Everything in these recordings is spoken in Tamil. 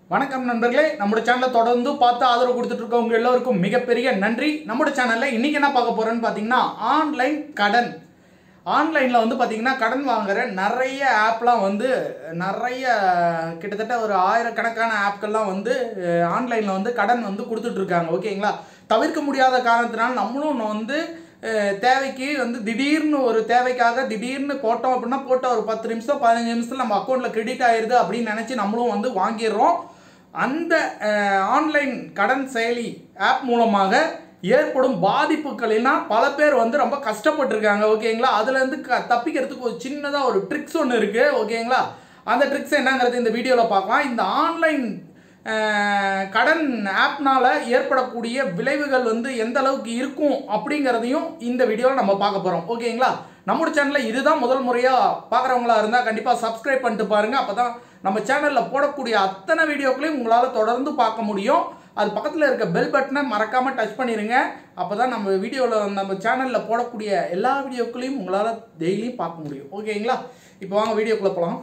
வணக்கம் நண்பர்களே நம்மளோட சேனலை தொடர்ந்து பார்த்து ஆதரவு கொடுத்துட்டு இருக்கவங்க எல்லோருக்கும் மிகப்பெரிய நன்றி நம்மளோட சேனல்ல இன்னைக்கு என்ன பார்க்க போறோம்னு பார்த்தீங்கன்னா ஆன்லைன் கடன் ஆன்லைனில் வந்து பார்த்தீங்கன்னா கடன் வாங்குற நிறைய ஆப்லாம் வந்து நிறைய கிட்டத்தட்ட ஒரு ஆயிரக்கணக்கான ஆப்கள்லாம் வந்து ஆன்லைனில் வந்து கடன் வந்து கொடுத்துட்டு இருக்காங்க ஓகேங்களா தவிர்க்க முடியாத காரணத்தினால நம்மளும் வந்து அஹ், தேவைக்கு வந்து திடீர்னு ஒரு தேவைக்காக திடீர்னு போட்டோம் அப்படின்னா போட்ட ஒரு பத்து நிமிஷம் பதினஞ்சு நிமிஷத்தில் நம்ம அக்கௌண்ட்டில் கிரெடிட் ஆயிருது அப்படின்னு நினச்சி நம்மளும் வந்து வாங்கிடுறோம் அந்த ஆன்லைன் கடன் செயலி ஆப் மூலமாக ஏற்படும் பாதிப்புகளெல்லாம் பல பேர் வந்து ரொம்ப கஷ்டப்பட்டிருக்காங்க ஓகேங்களா அதுலேருந்து க தப்பிக்கிறதுக்கு ஒரு சின்னதாக ஒரு ட்ரிக்ஸ் ஒன்று இருக்குது ஓகேங்களா அந்த ட்ரிக்ஸ் என்னங்கிறது இந்த வீடியோவில் பார்க்கலாம் இந்த ஆன்லைன் கடன் ஆப்னால ஏற்படக்கூடிய விளைவுகள் வந்து எந்த அளவுக்கு இருக்கும் அப்படிங்கிறதையும் இந்த வீடியோவில் நம்ம பார்க்க போகிறோம் ஓகேங்களா நம்மளோட சேனலில் இதுதான் முதல் முறையாக பார்க்குறவங்களா இருந்தால் கண்டிப்பாக சப்ஸ்கிரைப் பண்ணிட்டு பாருங்கள் அப்போ தான் நம்ம சேனலில் போடக்கூடிய அத்தனை வீடியோக்களையும் உங்களால் தொடர்ந்து பார்க்க முடியும் அது பக்கத்தில் இருக்க பெல் பட்டனை மறக்காமல் டச் பண்ணிடுங்க அப்போ தான் நம்ம வீடியோவில் நம்ம சேனலில் போடக்கூடிய எல்லா வீடியோக்களையும் உங்களால் டெய்லியும் பார்க்க முடியும் ஓகேங்களா இப்போ வாங்க வீடியோக்குள்ளே போகலாம்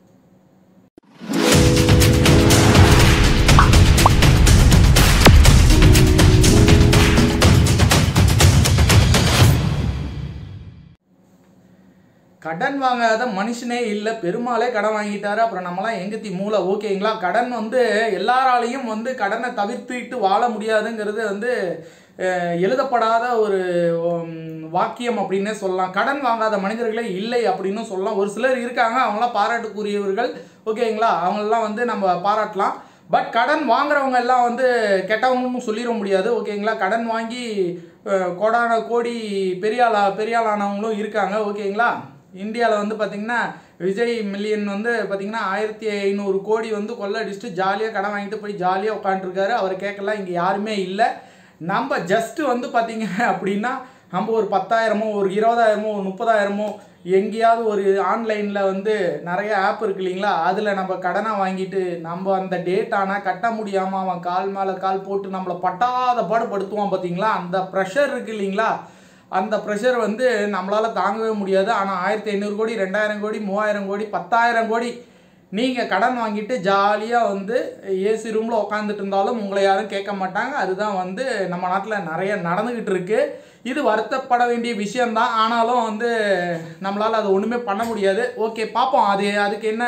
கடன் வாங்காத மனுஷனே இல்லை பெருமாளே கடன் வாங்கிட்டாரு அப்புறம் நம்மலாம் எங்கத்தி மூளை ஓகேங்களா கடன் வந்து எல்லாராலையும் வந்து கடனை தவிர்த்துட்டு வாழ முடியாதுங்கிறது வந்து அஹ், எழுதப்படாத ஒரு உம், வாக்கியம் அப்படின்னே சொல்லலாம் கடன் வாங்காத மனிதர்களே இல்லை அப்படின்னு சொல்லலாம் ஒரு சிலர் இருக்காங்க அவங்களாம் பாராட்டுக்குரியவர்கள் ஓகேங்களா அவங்களெலாம் வந்து நம்ம பாராட்டலாம் பட் கடன் வாங்குறவங்க எல்லாம் வந்து கெட்டவங்கன்னு சொல்லிட முடியாது ஓகேங்களா கடன் வாங்கி அஹ், கோடான கோடி பெரியாளா பெரியாளானவங்களும் இருக்காங்க ஓகேங்களா இந்தியாவில் வந்து பார்த்திங்கன்னா விஜய் மில்லியன் வந்து பார்த்திங்கன்னா ஆயிரத்தி ஐநூறு கோடி வந்து கொள்ளடிச்சிட்டு ஜாலியாக கடன் வாங்கிட்டு போய் ஜாலியாக உட்காந்துருக்காரு அவரை கேட்கலாம் இங்கே யாருமே இல்லை நம்ம ஜஸ்ட்டு வந்து பார்த்திங்க அப்படின்னா நம்ம ஒரு பத்தாயிரமோ ஒரு இருபதாயிரமோ ஒரு முப்பதாயிரமோ எங்கேயாவது ஒரு ஆன்லைனில் வந்து நிறைய ஆப் இருக்கு இல்லைங்களா அதில் நம்ம கடனை வாங்கிட்டு நம்ம அந்த டேட் ஆனால் கட்ட முடியாமல் அவன் கால் மேலே கால் போட்டு நம்மளை பட்டாத பாடு படுத்துவான் பார்த்தீங்களா அந்த ப்ரெஷர் இருக்கு இல்லைங்களா அந்த ப்ரெஷர் வந்து நம்மளால் தாங்கவே முடியாது ஆனால் ஆயிரத்தி ஐநூறு கோடி ரெண்டாயிரம் கோடி மூவாயிரம் கோடி பத்தாயிரம் கோடி நீங்கள் கடன் வாங்கிட்டு ஜாலியாக வந்து ஏசி ரூமில் உட்காந்துட்டு இருந்தாலும் உங்களை யாரும் கேட்க மாட்டாங்க அதுதான் வந்து நம்ம நாட்டில் நிறைய நடந்துக்கிட்டு இருக்கு இது வருத்தப்பட வேண்டிய விஷயம்தான் ஆனாலும் வந்து நம்மளால் அது ஒன்றுமே பண்ண முடியாது ஓகே பார்ப்போம் அது அதுக்கு என்ன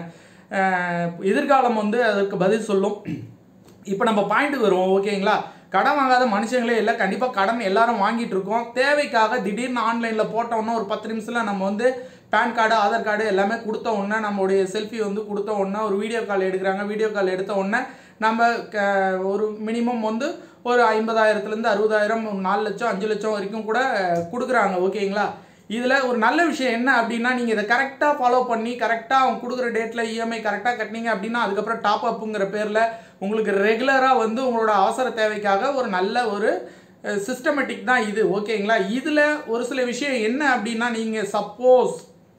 அஹ், எதிர்காலம் வந்து அதற்கு பதில் சொல்லும் இப்போ நம்ம பாயிண்ட்டுக்கு வருவோம் ஓகேங்களா கடன் வாங்காத மனுஷங்களே இல்லை கண்டிப்பாக கடன் எல்லாரும் வாங்கிட்டு இருக்கோம் தேவைக்காக திடீர்னு ஆன்லைனில் போட்டோன்னா ஒரு பத்து நிமிஷத்தில் நம்ம வந்து பேன் கார்டு ஆதார் கார்டு எல்லாமே கொடுத்த உடனே நம்மளுடைய செல்ஃபி வந்து கொடுத்த உடனே ஒரு வீடியோ கால் எடுக்கிறாங்க வீடியோ கால் எடுத்த உடனே நம்ம க- ஒரு மினிமம் வந்து ஒரு ஐம்பதாயிரத்துலேருந்து அறுபதாயிரம் ஒரு நாலு லட்சம் அஞ்சு லட்சம் வரைக்கும் கூட கொடுக்குறாங்க ஓகேங்களா இதில் ஒரு நல்ல விஷயம் என்ன அப்படின்னா நீங்கள் இதை கரெக்டாக ஃபாலோ பண்ணி கரெக்டாக அவங்க கொடுக்குற டேட்டில் இஎம்ஐ கரெக்டாக கட்டினீங்க அப்படின்னா அதுக்கப்புறம் டாப் அப்புங்கிற பேரில் உங்களுக்கு ரெகுலராக வந்து உங்களோட அவசர தேவைக்காக ஒரு நல்ல ஒரு சிஸ்டமேட்டிக் தான் இது ஓகேங்களா இதில் ஒரு சில விஷயம் என்ன அப்படின்னா நீங்கள் சப்போஸ்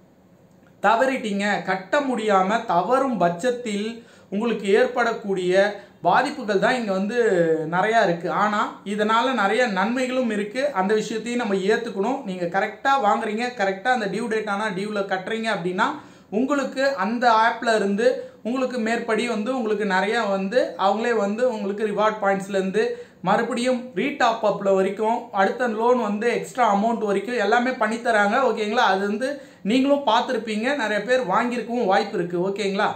தவறிட்டீங்க கட்ட முடியாமல் தவறும் பட்சத்தில் உங்களுக்கு ஏற்படக்கூடிய பாதிப்புகள் தான் இங்கே வந்து நிறையா இருக்குது ஆனால் இதனால் நிறைய நன்மைகளும் இருக்குது அந்த விஷயத்தையும் நம்ம ஏற்றுக்கணும் நீங்கள் கரெக்டாக வாங்குறீங்க கரெக்டாக அந்த டியூ டேட் ஆனால் டியூவில் கட்டுறீங்க அப்படின்னா உங்களுக்கு அந்த ஆப்பில் இருந்து உங்களுக்கு மேற்படி வந்து உங்களுக்கு நிறையா வந்து அவங்களே வந்து உங்களுக்கு ரிவார்ட் பாயிண்ட்ஸ்லேருந்து மறுபடியும் ரீடாப் அப்பில் வரைக்கும் அடுத்த லோன் வந்து எக்ஸ்ட்ரா அமௌண்ட் வரைக்கும் எல்லாமே பண்ணித்தராங்க ஓகேங்களா அது வந்து நீங்களும் பார்த்துருப்பீங்க நிறைய பேர் வாங்கியிருக்கவும் வாய்ப்பு இருக்குது ஓகேங்களா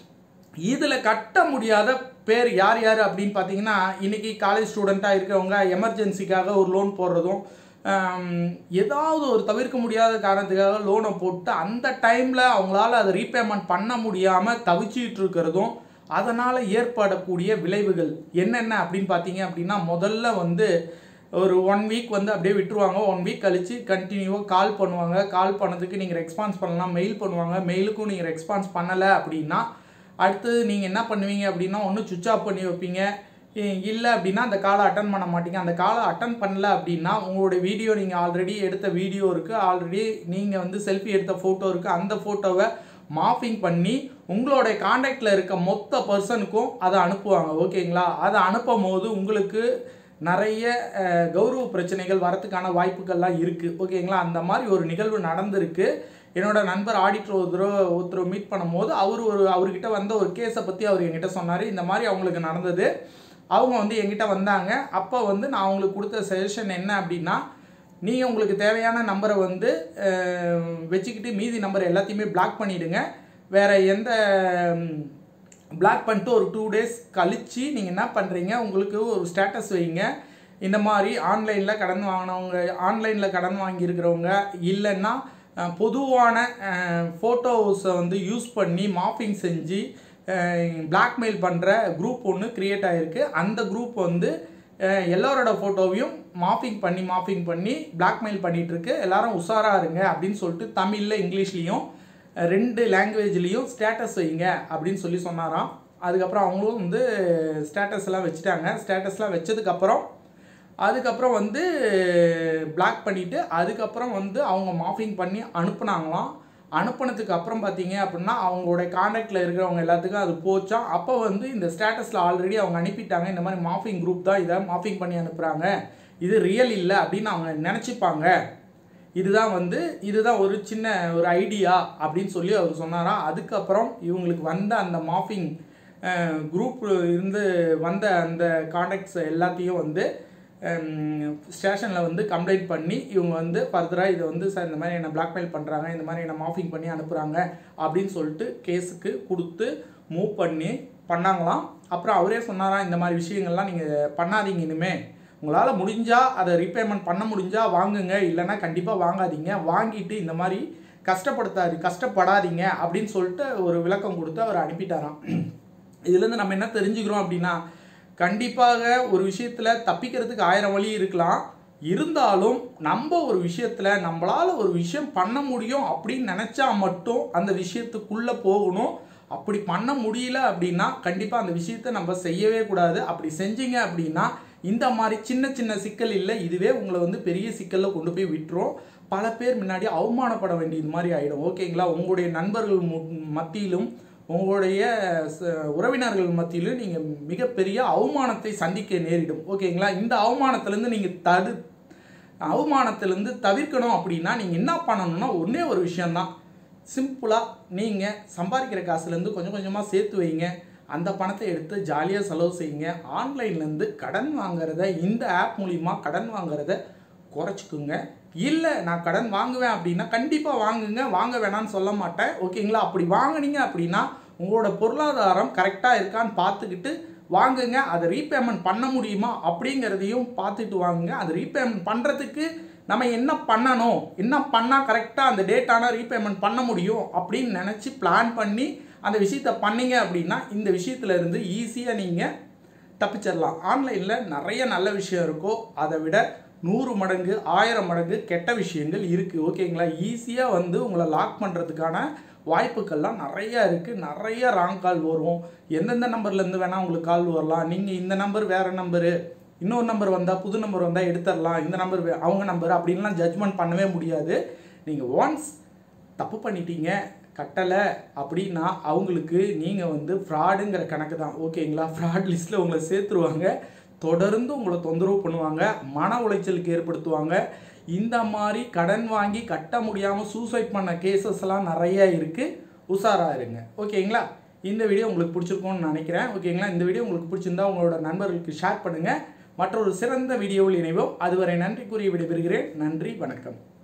இதில் கட்ட முடியாத பேர் யார் யார் அப்படின்னு பார்த்தீங்கன்னா இன்றைக்கி காலேஜ் ஸ்டூடெண்ட்டாக இருக்கிறவங்க எமர்ஜென்சிக்காக ஒரு லோன் போடுறதும் ஆம், ஏதாவது ஒரு தவிர்க்க முடியாத காரணத்துக்காக லோனை போட்டு அந்த டைமில் அவங்களால அதை ரீபேமெண்ட் பண்ண முடியாமல் தவிச்சிட்டு இருக்கிறதும் அதனால் ஏற்படக்கூடிய விளைவுகள் என்னென்ன அப்படின்னு பார்த்தீங்க அப்படின்னா முதல்ல வந்து ஒரு ஒன் வீக் வந்து அப்படியே விட்டுருவாங்க ஒன் வீக் கழித்து கண்டினியூவாக கால் பண்ணுவாங்க கால் பண்ணதுக்கு நீங்கள் ரெஸ்பான்ஸ் பண்ணலாம் மெயில் பண்ணுவாங்க மெயிலுக்கும் நீங்கள் ரெஸ்பான்ஸ் பண்ணலை அப்படின்னா அடுத்தது நீங்கள் என்ன பண்ணுவீங்க அப்படின்னா ஒன்று சுவிச் ஆஃப் பண்ணி வைப்பீங்க இல்லை அப்படின்னா அந்த காலை அட்டன் பண்ண மாட்டீங்க அந்த காலை அட்டன் பண்ணல அப்படின்னா உங்களுடைய வீடியோ நீங்கள் ஆல்ரெடி எடுத்த வீடியோ இருக்குது ஆல்ரெடி நீங்கள் வந்து செல்ஃபி எடுத்த ஃபோட்டோ இருக்குது அந்த ஃபோட்டோவை மாஃபிங் பண்ணி உங்களுடைய காண்டாக்டில் இருக்க மொத்த பர்சனுக்கும் அதை அனுப்புவாங்க ஓகேங்களா அதை அனுப்பும் போது உங்களுக்கு நிறைய அஹ், கௌரவ பிரச்சனைகள் வரத்துக்கான வாய்ப்புகள்லாம் இருக்குது ஓகேங்களா அந்த மாதிரி ஒரு நிகழ்வு நடந்திருக்கு என்னோட நண்பர் ஆடிட்டர் ஒருத்தர் ஒருத்தர் மீட் பண்ணும்போது அவர் ஒரு அவர்கிட்ட வந்த ஒரு கேஸை பற்றி அவர் என்கிட்ட சொன்னார் இந்த மாதிரி அவங்களுக்கு நடந்தது அவங்க வந்து என்கிட்ட வந்தாங்க அப்போ வந்து நான் அவங்களுக்கு கொடுத்த சஜஷன் என்ன அப்படின்னா நீங்கள் உங்களுக்கு தேவையான நம்பரை வந்து அஹ், வச்சுக்கிட்டு மீதி நம்பர் எல்லாத்தையுமே பிளாக் பண்ணிவிடுங்க வேறு எந்த பிளாக் பண்ணிட்டு ஒரு டூ டேஸ் கழித்து நீங்கள் என்ன பண்ணுறீங்க உங்களுக்கு ஒரு ஸ்டேட்டஸ் வைங்க இந்த மாதிரி ஆன்லைனில் கடன் வாங்கினவங்க ஆன்லைனில் கடன் வாங்கியிருக்கிறவங்க இல்லைன்னா அஹ், பொதுவான ஃபோட்டோஸை வந்து யூஸ் பண்ணி மாஃபிங் செஞ்சு பிளாக்மெயில் பண்ணுற குரூப் ஒன்று க்ரியேட் ஆகிருக்கு அந்த குரூப் வந்து அஹ், எல்லாரோட ஃபோட்டோவையும் மாஃபிங் பண்ணி மாஃபிங் பண்ணி பிளாக்மெயில் பண்ணிட்டு இருக்கு எல்லாரும் உஷாரா இருங்க அப்படின்னு சொல்லிட்டு தமிழில் இங்கிலீஷ்லேயும் ரெண்டு லாங்குவேஜ்லேயும் ஸ்டேட்டஸ் வைங்க அப்படின்னு சொல்லி சொன்னாராம் அதுக்கப்புறம் அவங்களும் வந்து ஸ்டேட்டஸ் எல்லாம் வச்சுட்டாங்க ஸ்டேட்டஸ்லாம் வச்சதுக்கப்புறம் அதுக்கப்புறம் வந்து பிளாக் பண்ணிவிட்டு அதுக்கப்புறம் வந்து அவங்க மாஃபிங் பண்ணி அனுப்புனாங்களாம் அனுப்புனதுக்கு அப்புறம் பார்த்தீங்க அப்படின்னா அவங்களோட காண்டாக்டில் இருக்கிறவங்க எல்லாத்துக்கும் அது போச்சாம் அப்போ வந்து இந்த ஸ்டேட்டஸில் ஆல்ரெடி அவங்க அனுப்பிட்டாங்க இந்த மாதிரி மாஃபிங் குரூப் தான் இதை மாஃபிங் பண்ணி அனுப்புகிறாங்க இது ரியல் இல்லை அப்படின்னு அவங்க நினச்சிப்பாங்க இதுதான் வந்து இதுதான் ஒரு சின்ன ஒரு ஐடியா அப்படின்னு சொல்லி அவர் சொன்னாராம் அதுக்கப்புறம் இவங்களுக்கு வந்த அந்த மாஃபிங் குரூப் இருந்து வந்த அந்த காண்டாக்ட்ஸ் எல்லாத்தையும் வந்து ஸ்டேஷனில் வந்து கம்ப்ளைண்ட் பண்ணி இவங்க வந்து ஃபர்தராக இதை வந்து சார் இந்த மாதிரி என்னை பிளாக்மெயில் பண்ணுறாங்க இந்த மாதிரி என்னை மாஃபிங் பண்ணி அனுப்புகிறாங்க அப்படின்னு சொல்லிட்டு கேஸுக்கு கொடுத்து மூவ் பண்ணி பண்ணாங்களாம் அப்புறம் அவரே சொன்னாராம் இந்த மாதிரி விஷயங்கள்லாம் நீங்கள் பண்ணாதீங்க இனிமே உங்களால் முடிஞ்சால் அதை ரீபேமெண்ட் பண்ண முடிஞ்சால் வாங்குங்க இல்லைன்னா கண்டிப்பாக வாங்காதீங்க வாங்கிட்டு இந்த மாதிரி கஷ்டப்படுத்தாது கஷ்டப்படாதீங்க அப்படின்னு சொல்லிட்டு ஒரு விளக்கம் கொடுத்து அவர் அனுப்பிட்டாராம் இதுலேருந்து நம்ம என்ன தெரிஞ்சுக்கிறோம் அப்படின்னா கண்டிப்பாக ஒரு விஷயத்தில் தப்பிக்கிறதுக்கு ஆயிரம் வழி இருக்கலாம் இருந்தாலும் நம்ம ஒரு விஷயத்தில் நம்மளால் ஒரு விஷயம் பண்ண முடியும் அப்படின்னு நினச்சா மட்டும் அந்த விஷயத்துக்குள்ளே போகணும் அப்படி பண்ண முடியல அப்படின்னா கண்டிப்பாக அந்த விஷயத்தை நம்ம செய்யவே கூடாது அப்படி செஞ்சீங்க அப்படின்னா இந்த மாதிரி சின்ன சின்ன சிக்கல் இல்லை இதுவே உங்களை வந்து பெரிய சிக்கலில் கொண்டு போய் விட்டுரும் பல பேர் முன்னாடி அவமானப்பட வேண்டியது மாதிரி ஆகிடும் ஓகேங்களா உங்களுடைய நண்பர்கள் மு- மத்தியிலும் உங்களுடைய ச- உறவினர்கள் மத்தியிலும் நீங்கள் மிகப்பெரிய அவமானத்தை சந்திக்க நேரிடும் ஓகேங்களா இந்த அவமானத்திலேருந்து நீங்கள் தடு அவமானத்திலேருந்து தவிர்க்கணும் அப்படின்னா நீங்கள் என்ன பண்ணணும்னா ஒன்றே ஒரு விஷயம்தான் சிம்பிளாக நீங்கள் சம்பாதிக்கிற காசுலேருந்து கொஞ்சம் கொஞ்சமாக சேர்த்து வைங்க அந்த பணத்தை எடுத்து ஜாலியாக செலவு செய்யுங்க ஆன்லைன்லேருந்து கடன் வாங்குறத இந்த ஆப் மூலிமா கடன் வாங்குறத குறைச்சிக்குங்க இல்லை நான் கடன் வாங்குவேன் அப்படின்னா கண்டிப்பாக வாங்குங்க வாங்க வேணாம்னு சொல்ல மாட்டேன் ஓகேங்களா அப்படி வாங்குனீங்க அப்படின்னா உங்களோட பொருளாதாரம் கரெக்டாக இருக்கான்னு பார்த்துக்கிட்டு வாங்குங்க அதை ரீபேமெண்ட் பண்ண முடியுமா அப்படிங்கிறதையும் பார்த்துட்டு வாங்குங்க அதை ரீபேமெண்ட் பண்ணுறதுக்கு நம்ம என்ன பண்ணணும் என்ன பண்ணால் கரெக்டாக அந்த டேட்டான ரீபேமெண்ட் பண்ண முடியும் அப்படின்னு நினச்சி பிளான் பண்ணி அந்த விஷயத்தை பண்ணீங்க அப்படின்னா இந்த விஷயத்துல இருந்து ஈஸியாக நீங்கள் தப்பிச்சிடலாம் ஆன்லைனில் நிறைய நல்ல விஷயம் இருக்கோ அதை விட நூறு மடங்கு ஆயிரம் மடங்கு கெட்ட விஷயங்கள் இருக்குது ஓகேங்களா ஈஸியாக வந்து உங்களை லாக் பண்ணுறதுக்கான வாய்ப்புகள்லாம் நிறைய இருக்குது நிறைய ராங் கால் வரும் எந்தெந்த நம்பர்லேருந்து வேணால் உங்களுக்கு கால் வரலாம் நீங்கள் இந்த நம்பர் வேறு நம்பரு இன்னொரு நம்பர் வந்தால் புது நம்பர் வந்தால் எடுத்துடலாம் இந்த நம்பர் அவங்க நம்பர் அப்படின்லாம் ஜட்ஜ்மெண்ட் பண்ணவே முடியாது நீங்கள் ஒன்ஸ் தப்பு பண்ணிட்டீங்க கட்டலை அப்படின்னா அவங்களுக்கு நீங்கள் வந்து ஃப்ராடுங்கிற கணக்கு தான் ஓகேங்களா ஃப்ராட் லிஸ்ட்டில் உங்களை சேர்த்துருவாங்க தொடர்ந்து உங்களை தொந்தரவு பண்ணுவாங்க மன உளைச்சலுக்கு ஏற்படுத்துவாங்க இந்த மாதிரி கடன் வாங்கி கட்ட முடியாமல் சூசைட் பண்ண கேசஸ் எல்லாம் நிறைய இருக்குது உஷாராக இருங்க ஓகேங்களா இந்த வீடியோ உங்களுக்கு பிடிச்சிருக்கும்னு நினைக்கிறேன் ஓகேங்களா இந்த வீடியோ உங்களுக்கு பிடிச்சிருந்தா உங்களோட நண்பர்களுக்கு ஷேர் பண்ணுங்கள் மற்றொரு சிறந்த வீடியோவில் இணைவோம் அதுவரை நன்றி கூறி விடைபெறுகிறேன் நன்றி வணக்கம்